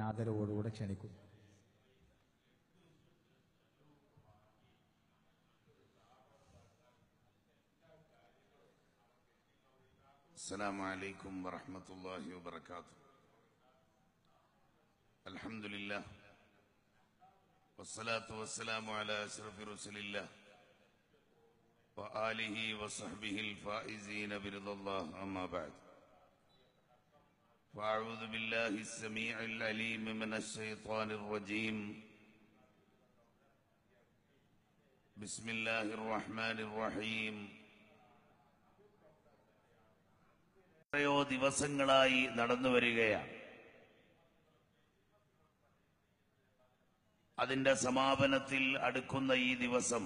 ആദരവോടുകൂടെ ക്ഷണിക്കുന്നു السلام عليكم ورحمة الله وبركاته الحمد لله والصلاة والسلام على أشرف رسل الله وآله وصحبه الفائزين برضا الله أما بعد فأعوذ بالله السميع العليم من الشيطان الرجيم بسم الله الرحمن الرحيم എത്രയോ ദിവസങ്ങളായി നടന്നു വരികയാണ് അതിന്റെ സമാപനത്തിൽ അടുക്കുന്ന ഈ ദിവസം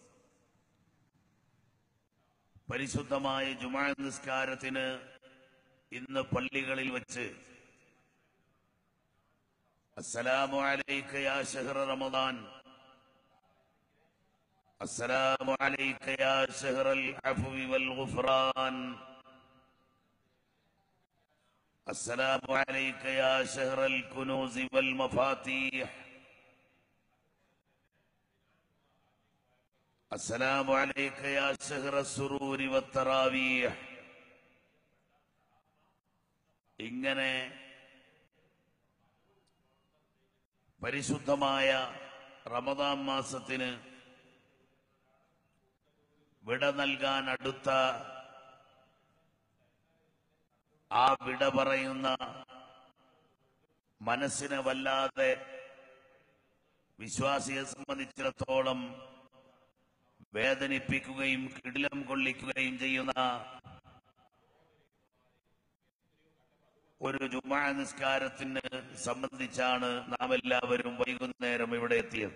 പരിശുദ്ധമായ ജുമാ നിസ്കാരത്തിന് ഇന്ന് പള്ളികളിൽ വച്ച് അസ്സലാമു അലൈക യാ ഷഹ്റ റമദാൻ അസ്സലാമു അലൈക യാ ഷഹ്റൽ അഫ്വി വൽ ഗുഫ്റാൻ السلام عليك يا شهر الكنوز والمفاتيح السلام عليك يا شهر السرور والتراويح ഇങ്ങനെ പരിശുദ്ധമായ റമദാൻ മാസത്തിന് വിട നൽകാൻ അടുത്ത ആ വിട പറയുന്ന മനസ്സിനെ വല്ലാതെ വിശ്വാസിയെ സംബന്ധിച്ചിടത്തോളം വേദനിപ്പിക്കുകയും കിടിലം കൊള്ളിക്കുകയും ചെയ്യുന്ന ഒരു ജുമാ നിസ്കാരത്തിന് സംബന്ധിച്ചാണ് നാം എല്ലാവരും വൈകുന്നേരം ഇവിടെ എത്തിയത്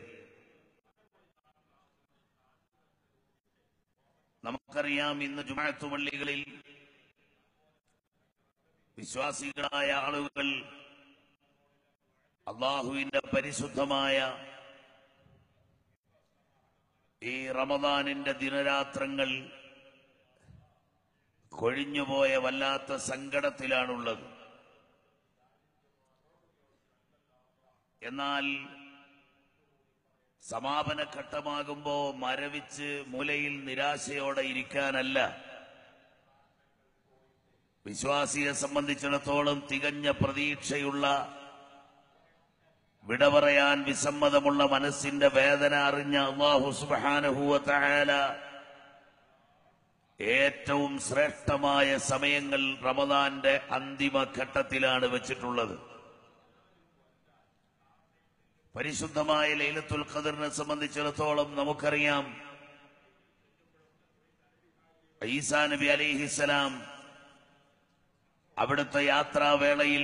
നമുക്കറിയാം ഇന്ന് ജുമാഅത്ത് പള്ളികളിൽ വിശ്വാസികളായ ആളുകൾ അള്ളാഹുവിന്റെ പരിശുദ്ധമായ ഈ റമദാനിന്റെ ദിനരാത്രങ്ങൾ കൊഴിഞ്ഞുപോയ വല്ലാത്ത സങ്കടത്തിലാണുള്ളത് എന്നാൽ സമാപന ഘട്ടമാകുമ്പോ മരവിച്ച് മൂലയിൽ നിരാശയോടെ ഇരിക്കാനല്ല വിശ്വാസിയെ സംബന്ധിച്ചിടത്തോളം തികഞ്ഞ പ്രതീക്ഷയുള്ള വിട പറയാൻ വിസമ്മതമുള്ള മനസ്സിന്റെ വേദന അറിഞ്ഞ അള്ളാഹു സുബാനഹുവ തആല ഏറ്റവും ശ്രേഷ്ഠമായ സമയങ്ങൾ റമദാന്റെ അന്തിമ ഘട്ടത്തിലാണ് വെച്ചിട്ടുള്ളത് പരിശുദ്ധമായ ലൈലത്തുൽ ഖദറിനെ സംബന്ധിച്ചിടത്തോളം നമുക്കറിയാം ഈസാ നബി അലിഹിസലാം അവിടുത്തെ യാത്രാവേളയിൽ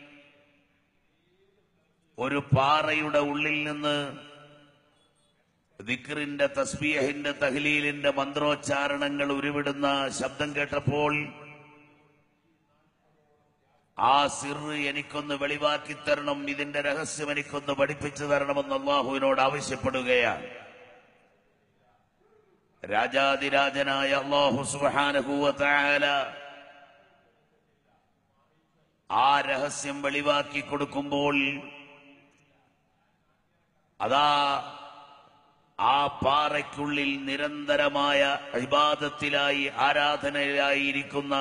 ഒരു പാറയുടെ ഉള്ളിൽ നിന്ന് ദിക്റിന്റെ തസ്ബീഹിന്റെ തഹ്ലീലിന്റെ മന്ത്രോച്ചാരണങ്ങൾ ഉരുവിടുന്ന ശബ്ദം കേട്ടപ്പോൾ ആ സിറ് എനിക്കൊന്ന് വെളിവാക്കി തരണം ഇതിന്റെ രഹസ്യം എനിക്കൊന്ന് പഠിപ്പിച്ചു തരണമെന്ന് അള്ളാഹുവിനോട് ആവശ്യപ്പെടുകയാണ് രാജാതിരാജനായ അള്ളാഹു സുബാനഹുവ തആല ആ രഹസ്യം വെളിവാക്കി കൊടുക്കുമ്പോൾ അതാ ആ പാറയ്ക്കുള്ളിൽ നിരന്തരമായ ഇബാദത്തിലായി ആരാധനയിലായി ഇരിക്കുന്ന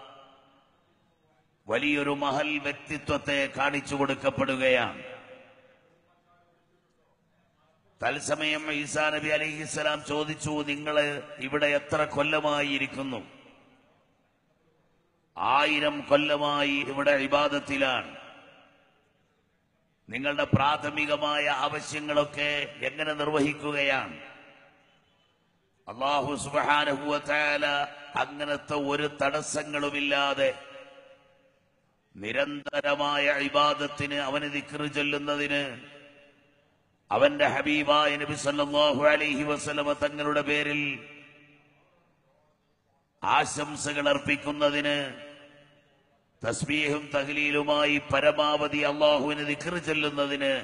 വലിയൊരു മഹൽ വ്യക്തിത്വത്തെ കാണിച്ചു കൊടുക്കപ്പെടുകയാണ് തത്സമയം ഈസാ നബി അലിഹിസ്സലാം ചോദിച്ചു നിങ്ങൾ ഇവിടെ എത്ര കൊല്ലമായി ഇരിക്കുന്നു ആയിരം കൊല്ലമായി ഇവിടെ ഇബാദത്തിലാണ് നിങ്ങളുടെ പ്രാഥമികമായ ആവശ്യങ്ങളൊക്കെ എങ്ങനെ നിർവഹിക്കുകയാണ് അള്ളാഹു സുബാനഹുവല അങ്ങനത്തെ ഒരു തടസ്സങ്ങളുമില്ലാതെ നിരന്തരമായ ഇബാദത്തിന് അവന് ദിക്റ് ചൊല്ലുന്നതിന് അവന്റെ ഹബീബായ നബി സല്ലല്ലാഹു അലൈഹി വസല്ലമ തങ്ങളുടെ പേരിൽ ആശംസകൾ അർപ്പിക്കുന്നതിന് തസ്ബീഹും തഹ്ലീലുമായി പരമാവധി അള്ളാഹുവിന് ദിക്റ് ചെല്ലുന്നതിന്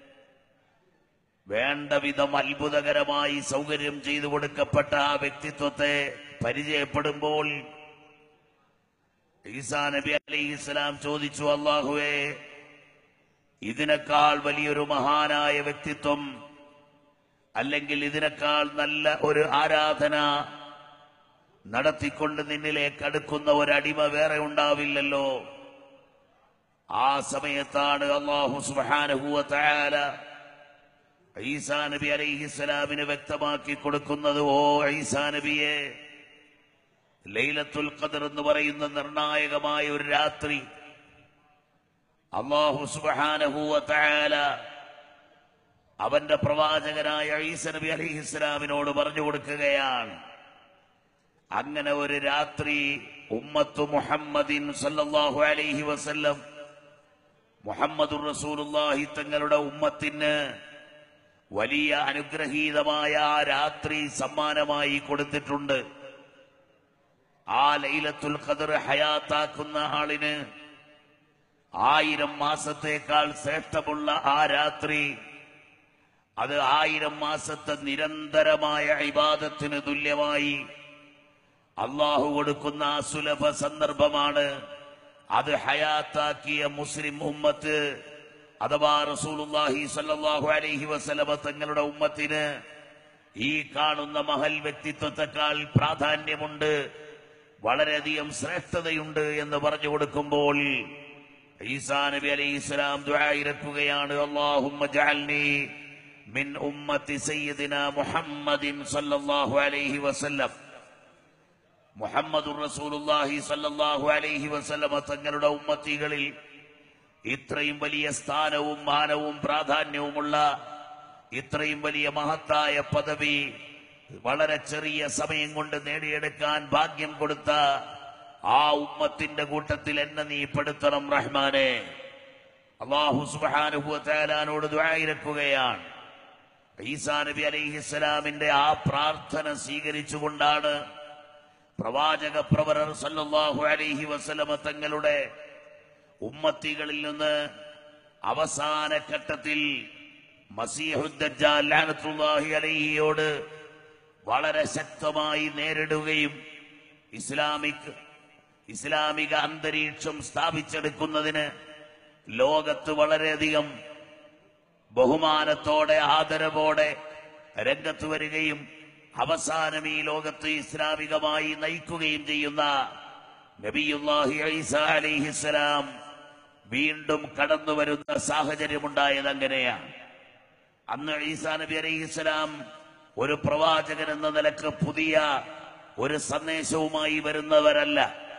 വേണ്ട വിധം അത്ഭുതകരമായി സൗകര്യം ചെയ്തു കൊടുക്കപ്പെട്ട ആ വ്യക്തിത്വത്തെ പരിചയപ്പെടുമ്പോൾ ഈസാ നബി അലൈഹി ഇസ്ലാം ചോദിച്ചു അള്ളാഹുവേ ഇതിനേക്കാൾ വലിയൊരു മഹാനായ വ്യക്തിത്വം അല്ലെങ്കിൽ ഇതിനേക്കാൾ നല്ല ഒരു ആരാധന നടത്തിക്കൊണ്ട് നിന്നിലേക്ക് അടുക്കുന്ന ഒരടിമ വേറെ ഉണ്ടാവില്ലല്ലോ ആ സമയത്താണ് അള്ളാഹു സുബാനഹുവ തയാല ഈസാ നബി അലൈഹിസ്സലാമിന് വ്യക്തമാക്കി കൊടുക്കുന്നത് ഓ ഈസാ നബിയെ ലൈലത്തുൽ ഖദർ എന്ന് പറയുന്ന നിർണായകമായ ഒരു രാത്രി അള്ളാഹു സുബാനഹുവ തയാല അവന്റെ പ്രവാചകനായ ഈസ നബി അലൈഹിസ്സലാമിനോട് പറഞ്ഞു കൊടുക്കുകയാണ് അങ്ങനെ ഒരു രാത്രി ഉമ്മത്തു മുഹമ്മദിൻ സല്ലല്ലാഹു അലൈഹി വസല്ലം മുഹമ്മദുർ റസൂലുള്ളാഹി തങ്ങളുടെ ഉമ്മത്തിന് വലിയ അനുഗ്രഹീതമായ ആ രാത്രി സമ്മാനമായി കൊടുത്തിട്ടുണ്ട് ആ ലൈലത്തുൽ ഖദർ ഹയാത്താക്കുന്ന ആളിന് ആയിരം മാസത്തേക്കാൾ ശ്രേഷ്ഠമുള്ള ആ രാത്രി അത് ആയിരം മാസത്തെ നിരന്തരമായ ഇബാദത്തിന് തുല്യമായി അള്ളാഹു കൊടുക്കുന്ന ആ സുലഭ സന്ദർഭമാണ് അത് ഹയാത്താക്കിയ മുസ്ലിം ഉമ്മത്ത് അഥവാ റസൂലുള്ളാഹി സല്ലല്ലാഹു അലൈഹി വസല്ലമ തങ്ങളുടെ ഉമ്മത്തിന് ഈ കാണുന്ന മഹൽ വ്യക്തിത്വത്തെക്കാൾ പ്രാധാന്യമുണ്ട് വളരെയധികം ശ്രേഷ്ഠതയുണ്ട് എന്ന് പറഞ്ഞു കൊടുക്കുമ്പോൾ ഈസാ നബി അലൈഹി സ്വലാം ദുആയിരക്കുകയാണ് അല്ലാഹുമ്മ ജഅൽനി മിൻ ഉമ്മത്തി സയ്യിദിന മുഹമ്മദിൻ സല്ലല്ലാഹു അലൈഹി വസല്ലം മുഹമ്മദുർ റസൂലുള്ളാഹി സല്ലല്ലാഹു അലൈഹി വസല്ലമ തങ്ങളുടെ ഉമ്മത്തികളിൽ ഇത്രയും വലിയ സ്ഥാനവും മാനവും പ്രാധാന്യവുമുള്ള ഇത്രയും വലിയ മഹത്തായ പദവി വളരെ ചെറിയ സമയം കൊണ്ട് നേടിയെടുക്കാൻ ഭാഗ്യം കൊടുത്ത ആ ഉമ്മത്തിന്റെ കൂട്ടത്തിൽ എന്നെ നീ പെടുത്തണം റഹ്മാനെ അള്ളാഹു സുബാനുഭവത്താലാനോട് ദ്വായിരക്കുകയാണ് ഈസാ നബി അലൈഹിസ്സലാമിന്റെ ആ പ്രാർത്ഥന സ്വീകരിച്ചുകൊണ്ടാണ് പ്രവാചക പ്രവരർ സല്ലല്ലാഹു അലൈഹി വസല്ലമ തങ്ങളുടെ ഉമ്മത്തികളിൽ നിന്ന് അവസാന ഘട്ടത്തിൽ മസീഹുദ്ദാൽ ലഅനത്തുല്ലാഹി അലൈഹിയോട് വളരെ ശക്തമായി നേരിടുകയും ഇസ്ലാമിക് ഇസ്ലാമിക അന്തരീക്ഷം സ്ഥാപിച്ചെടുക്കുന്നതിന് ലോകത്ത് വളരെയധികം ബഹുമാനത്തോടെ ആദരവോടെ രംഗത്ത് വരികയും അവസാനം ഈ ലോകത്ത് ഇസ്ലാമികമായി നയിക്കുകയും ചെയ്യുന്ന നബിയുല്ലാഹി ഈസ അലിഹിസ്സലാം വീണ്ടും കടന്നു വരുന്ന സാഹചര്യമുണ്ടായത് അങ്ങനെയാണ് അന്ന് ഈസാ നബി അലൈഹിസ്സലാം ഒരു പ്രവാചകൻ എന്ന നിലക്ക് പുതിയ ഒരു സന്ദേശവുമായി വരുന്നവരല്ല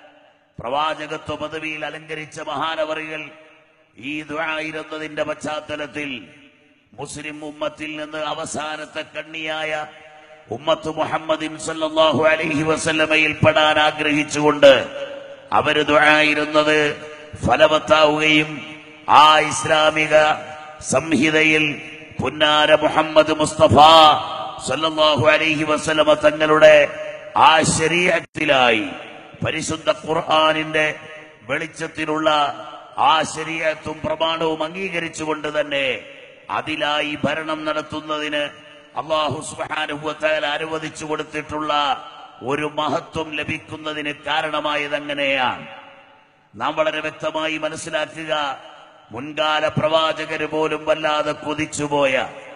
പ്രവാചകത്വ പദവിയിൽ അലങ്കരിച്ച മഹാനവറികൾ ഈ ദ്വായിരുന്നതിന്റെ പശ്ചാത്തലത്തിൽ മുസ്ലിം ഉമ്മത്തിൽ നിന്ന് അവസാനത്തെ കണ്ണിയായ ഉമ്മത്ത് മുഹമ്മദിൻ സല്ലല്ലാഹു അലൈഹി വസല്ലമയിൽ പെടാൻ ആഗ്രഹിച്ചുകൊണ്ട് അവര് ദ്വായിരുന്നത് ഫലവത്താവുകയും ആ ഇസ്ലാമിക സംഹിതയിൽ പുന്നാര മുഹമ്മദ് മുസ്തഫ സല്ലല്ലാഹു അലൈഹി വസല്ലമ തങ്ങളുടെ ആ ശരീരത്തിലായി പരിശുദ്ധ ഖുർആാനിന്റെ വെളിച്ചത്തിലുള്ള ആ ശരീരത്തും പ്രമാണവും അംഗീകരിച്ചുകൊണ്ട് തന്നെ അതിലായി ഭരണം നടത്തുന്നതിന് അള്ളാഹു സുബാനുഭവത്താൽ അനുവദിച്ചു കൊടുത്തിട്ടുള്ള ഒരു മഹത്വം ലഭിക്കുന്നതിന് കാരണമായത് അങ്ങനെയാണ് നാം വളരെ വ്യക്തമായി മനസ്സിലാക്കുക മുൻകാല പ്രവാചകര് പോലും വല്ലാതെ കൊതിച്ചുപോയ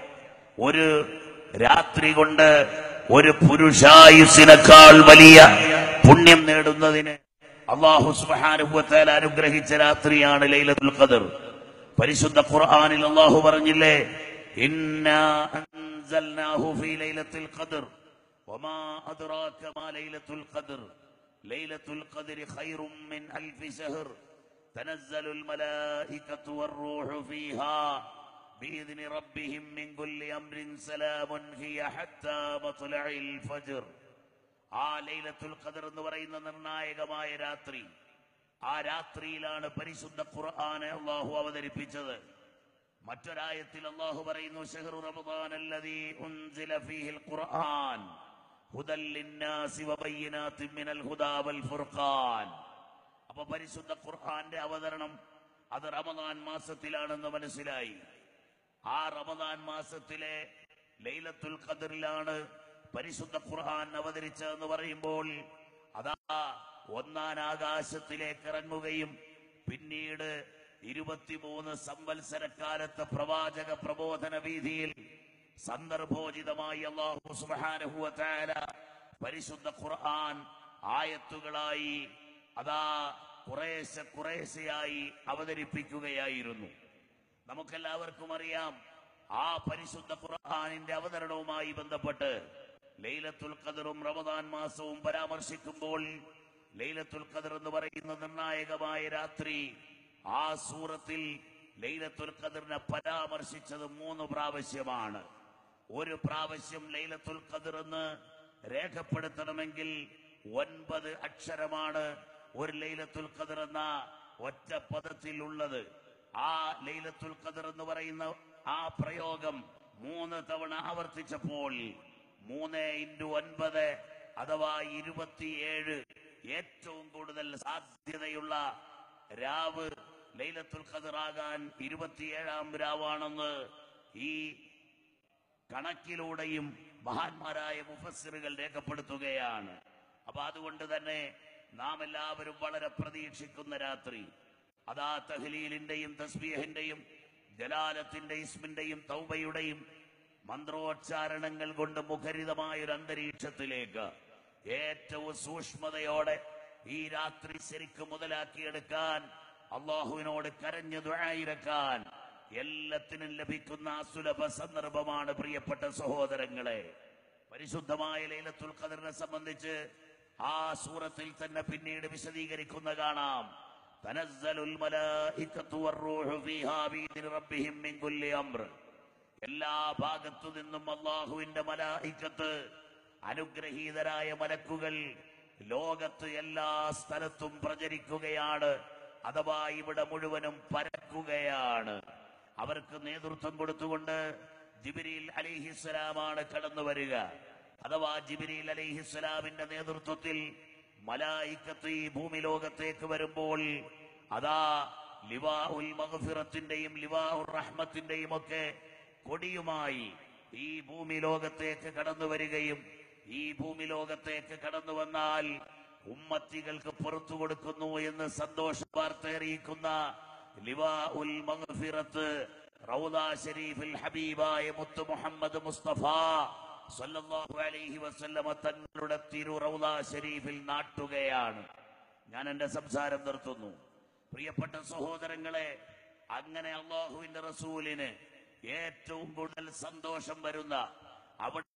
ഒരു രാത്രി കൊണ്ട് ഒരു പുരുഷായുസിനേക്കാൾ വലിയ പുണ്യം നേടുന്നതിന് അള്ളാഹു സുബാനുഭവത്താൽ അനുഗ്രഹിച്ച രാത്രിയാണ് ലൈലത്തുൽ ഖദർ പരിശുദ്ധ ഖുർആനിൽ അള്ളാഹു പറഞ്ഞില്ലേ ഇന്നാ അൻസൽനാഹു ഫീ ലൈലത്തുൽ ഖദർ വമാ അദ്റാക മാ ലൈലത്തുൽ ഖദർ ലൈലത്തുൽ ഖദരി ഖൈറും മിൻ അൽഫി ശഹർ تنزل الملائكة والروح فيها بإذن ربهم من كل أمر سلام هي حتى مطلع الفجر ആ ലൈലത്തുൽ ഖദർ എന്ന് പറയുന്ന നിർണായകമായ രാത്രി ആ രാത്രിയിലാണ് പരിശുദ്ധ ഖുർആനെ അള്ളാഹു അവതരിപ്പിച്ചത് മറ്റൊരായത്തിൽ അള്ളാഹു പറയുന്നു ഷഹ്റു റമദാൻ അല്ലദീ ഉൻസില ഫീഹിൽ ഖുർആൻ ഹുദൽ ലിന്നാസി വബയ്യിനാത്തിൻ മിനൽ ഹുദാ വൽ ഫുർഖാൻ അപ്പൊ പരിശുദ്ധ ഖുർആന്റെ അവതരണം അത് റമദാൻ മാസത്തിലാണെന്ന് മനസ്സിലായി ആ റമദാൻ മാസത്തിലെ ലൈലത്തുൽ ഖദറിലാണ് പരിശുദ്ധ ഖുർആൻ അവതരിച്ചതെന്ന് പറയുമ്പോൾ അതാ ഒന്നാം ആകാശത്തിലേക്ക് ഇറങ്ങുകയും പിന്നീട് ഇരുപത്തിമൂന്ന് സംവത്സരക്കാലത്തെ പ്രവാചക പ്രബോധന വീതിയിൽ സന്ദർഭോചിതമായി അള്ളാഹു സുബ്ഹാനഹു വ തആല പരിശുദ്ധ ഖുർആൻ ആയത്തുകളായി അതാ കുറേശ്ശെ കുറേശ്ശെയായി അവതരിപ്പിക്കുകയായിരുന്നു നമുക്കെല്ലാവർക്കും അറിയാം ആ പരിശുദ്ധ ഖുർആനിന്റെ അവതരണവുമായി ബന്ധപ്പെട്ട് ലൈലത്തുൽ ഖദറും റമദാൻ മാസവും പരാമർശിക്കുമ്പോൾ ലൈലത്തുൽ ഖദർ എന്ന് പറയുന്ന നിർണായകമായ രാത്രി ആ സൂറത്തിൽ ലൈലത്തുൽ ഖദറിനെ പരാമർശിച്ചത് മൂന്ന് പ്രാവശ്യമാണ് ഒരു പ്രാവശ്യം ലൈലത്തുൽ ഖദർ എന്ന് രേഖപ്പെടുത്തണമെങ്കിൽ ഒൻപത് അക്ഷരമാണ് ഒരു ലൈലത്തുൽ ഖദർ എന്ന ഒറ്റ പദത്തിൽ ഉള്ളത് ആ ലൈലത്തുൽ ഖദർ എന്ന് പറയുന്ന ആ പ്രയോഗം മൂന്ന് തവണ ആവർത്തിച്ചപ്പോൾ മൂന്ന് ഇൻറ്റു ഒൻപത് അഥവാ ഇരുപത്തിയേഴ് ഏറ്റവും കൂടുതൽ സാധ്യതയുള്ള രാവ് ലൈലത്തുൽ ഖദർ ആകാൻ ഇരുപത്തിയേഴാം രാവാണെന്ന് ഈ കണക്കിലൂടെയും മഹാന്മാരായ മുഫസ്സിറുകൾ രേഖപ്പെടുത്തുകയാണ് അപ്പൊ അതുകൊണ്ട് തന്നെ നാം എല്ലാവരും വളരെ പ്രതീക്ഷിക്കുന്ന രാത്രി അതാ തഹ്ലീലിന്റെയും തസ്ബീഹിന്റെയും ജലാലത്തിന്റെ ഇസ്മിന്റെയും തൗബയുടെയും മന്ത്രോച്ചാരണങ്ങൾ കൊണ്ട് മുഖരിതമായ ഒരു അന്തരീക്ഷത്തിലേക്ക് ഏറ്റവും സൂക്ഷ്മതയോടെ ഈ രാത്രി ശരിക്കും മുതലാക്കിയെടുക്കാൻ അള്ളാഹുവിനോട് കരഞ്ഞു ദുആയിരക്കാൻ എല്ലാത്തിനും ലഭിക്കുന്ന സുലഭ സന്ദർഭമാണ് പ്രിയപ്പെട്ട സഹോദരങ്ങളെ പരിശുദ്ധമായ ലൈലത്തുൽ ഖദറിനെ സംബന്ധിച്ച് ആ സൂറത്തിൽ തന്നെ പിന്നീട് വിശദീകരിക്കുന്ന കാണാം തനസ്സലുൽ മലായികത്തു വറൂഹു ഫീഹാ ബിഇذن റബ്ബിഹിം മിൻ കുല്ലി അംർ എല്ലാ ഭാഗത്തു നിന്നും അള്ളാഹുവിന്റെ മലായിക്കത്ത് അനുഗ്രഹീതരായ മലക്കുകൾ ലോകത്ത് എല്ലാ സ്ഥലത്തും പ്രചരിക്കുകയാണ് അഥവാ ഇവിടെ മുഴുവനും പരക്കുകയാണ് അവർക്ക് നേതൃത്വം കൊടുത്തുകൊണ്ട് ജിബിരിൽ അലിഹിസ്സലാമാണ് കടന്നു വരിക അഥവാ ജിബിരിൽ അലിഹിസ്സലാമിന്റെ നേതൃത്വത്തിൽ മലായിക്കത്ത് ഈ ഭൂമി ലോകത്തേക്ക് വരുമ്പോൾ അതാ ലിവാ ഉൽ മഗ്ഫിറത്തിന്റെയും ലിവാ ഉർ റഹ്മത്തിന്റെയും ഒക്കെ കൊടിയുമായി ഈ ഭൂമി ലോകത്തേക്ക് കടന്നു വരികയും ഈ ഭൂമി ലോകത്തേക്ക് കടന്നു വന്നാൽ ഉമ്മത്തികൾക്ക് പുറത്തു കൊടുക്കുന്നു എന്ന് സന്തോഷ വാർത്ത അറിയിക്കുന്ന ലിവാ ഉൽ മഗ്ഫിറത്ത് റൗദ ഷരീഫിൽ ഹബീബായ മുത്തു മുഹമ്മദ് മുസ്തഫ സല്ലല്ലാഹു അലൈഹി വസല്ലമ തങ്ങളുടെ തിരു റൗദ ഷരീഫിൽ നാട്ടുകയാണ് ഞാൻ എന്റെ സംസാരം നിർത്തുന്നു പ്രിയപ്പെട്ട സഹോദരങ്ങളെ അങ്ങനെ അള്ളാഹുവിന്റെ റസൂലിന് ഏറ്റവും കൂടുതൽ സന്തോഷം വരുന്ന അവിടെ